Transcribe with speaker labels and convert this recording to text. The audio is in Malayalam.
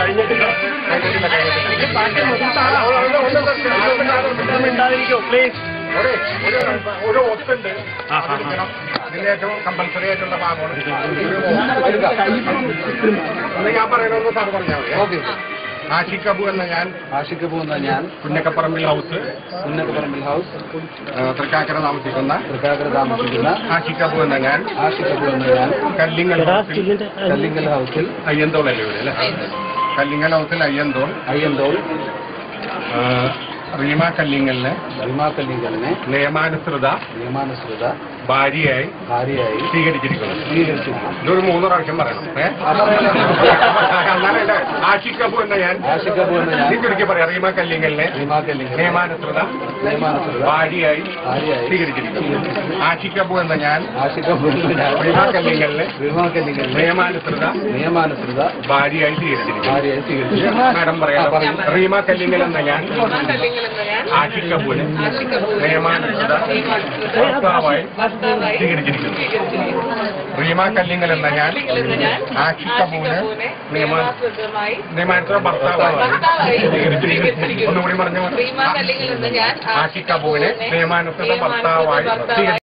Speaker 1: കഴിഞ്ഞിട്ടില്ല കഴിഞ്ഞിട്ടില്ല കഴിഞ്ഞിട്ടില്ല
Speaker 2: മിണ്ടാതിരിക്കോ പ്ലീസ്
Speaker 1: ഒരു ഒരു- ഒരു ഒത്തുണ്ട് അതെടുക്കണം. ഇതിന്റെ ഏറ്റവും കമ്പൽസറി ആയിട്ടുള്ള ഭാഗമാണ് ഒന്ന് ഞാൻ പറയണമെന്ന് സാർ പറഞ്ഞാൽ മതി ആഷിഖ് അബു എന്ന ഞാൻ
Speaker 3: ആഷിക്ക് പോകുന്ന ഞാൻ
Speaker 1: പുന്നക്കപ്പറമ്പിൽ ഹൗസ്
Speaker 3: ഉന്നതപറമ്പിൽ ഹൗസ്
Speaker 1: ആ, തൃക്കാക്കര താമസിക്കുന്ന
Speaker 3: തൃക്കാക്കര താമസിക്കുന്ന
Speaker 1: ആഷിഖ് അബു എന്ന ഞാൻ
Speaker 3: ആഷിക്ക് പോകുന്ന ഞാൻ
Speaker 1: കല്ലിങ്ങൽ ഹൗസിൽ
Speaker 3: കല്ലിങ്കൽ ഹൗസിൽ
Speaker 1: അയ്യന്തോൾ അല്ലേ ഇവിടെ അല്ലേ കല്ലിങ്ങൽ ഹൗസിൽ അയ്യന്തോൾ
Speaker 3: അയ്യന്തോൾ
Speaker 1: ആ, റീമ കല്ലിങ്ങലിന്
Speaker 3: ഭീമാ കല്ലിങ്കലിനെ
Speaker 1: നിയമാനുസൃത
Speaker 3: നിയമാനുസൃത
Speaker 1: ഭാര്യയായി
Speaker 3: ഭാര്യയായി
Speaker 1: സ്വീകരിച്ചിരിക്കുന്നു
Speaker 3: സ്വീകരിച്ചിരുന്നു
Speaker 1: ഇതൊരു മൂന്ന് പ്രാവശ്യം പറയണം ഏ എന്നാലേ ആഷിഖ് അബു എന്ന ഞാൻ
Speaker 3: ആഷിക്ക് പോകുന്ന ഞാൻ
Speaker 1: ചുരുക്കി പറയാം റീമ കല്ലിങ്ങലിനെ
Speaker 3: ഭീമാ കല്ലിങ്കൽ
Speaker 1: നിയമാനുസൃത
Speaker 3: നിയമാനുസൃത
Speaker 1: ഭാര്യയായി
Speaker 3: ഭാര്യയായി
Speaker 1: സ്വീകരിച്ചിരിക്കുന്നു ആഷിഖ് അബു എന്ന ഞാൻ
Speaker 3: ആഷിക്ക് പോകുന്ന ഞാൻ
Speaker 1: റീമ കല്ലിങ്ങലിനെ
Speaker 3: ഭീമാ കല്ലിങ്കലിനെ
Speaker 1: നിയമാനുസൃത
Speaker 3: നിയമാനുസൃത
Speaker 1: ഭാര്യയായി സ്വീകരിച്ചിരിക്കുന്നു
Speaker 3: ഭാര്യയായി സ്വീകരിച്ചിരുന്നു
Speaker 1: മാഡം പറയാം റീമ കല്ലിങ്ങൽ എന്ന ഞാൻ
Speaker 4: കല്ലിങ്കൽ എന്ന ഞാൻ
Speaker 1: ആഷിഖ് അബുവിനെ
Speaker 4: ആഷിഖ് അബുവിനെ
Speaker 1: നിയമാനുസൃത
Speaker 4: നിയമാനുസൃത
Speaker 1: ഭർത്താവായി
Speaker 4: ഭർത്താവായി
Speaker 1: സ്വീകരിച്ചിരിക്കുന്നു റീമ കല്ലിങ്ങൽ എന്ന ഞാൻ
Speaker 4: കല്ലിങ്കൽ എന്ന ഞാൻ
Speaker 1: ആഷിഖ് അബുവിനെ നിയമാ
Speaker 4: നിയമാനുസൃതമായി
Speaker 1: നിയമാനുസൃത ഭർത്താവായി
Speaker 4: ഭർത്താവായി
Speaker 1: സ്വീകരിച്ചിരിക്കുന്നു
Speaker 4: സ്വീകരിച്ചിരിക്കുന്നു
Speaker 1: ഒന്നുകൂടി പറഞ്ഞു
Speaker 4: റീമ കല്ലിങ്കൽ എന്ന ഞാൻ
Speaker 1: ആഷിഖ് അബുവിനെ നിയമാനുസൃത ഭർത്താവായി
Speaker 4: ഭർത്താവായി
Speaker 1: സ്വീകരിച്ചിരിക്കുന്നു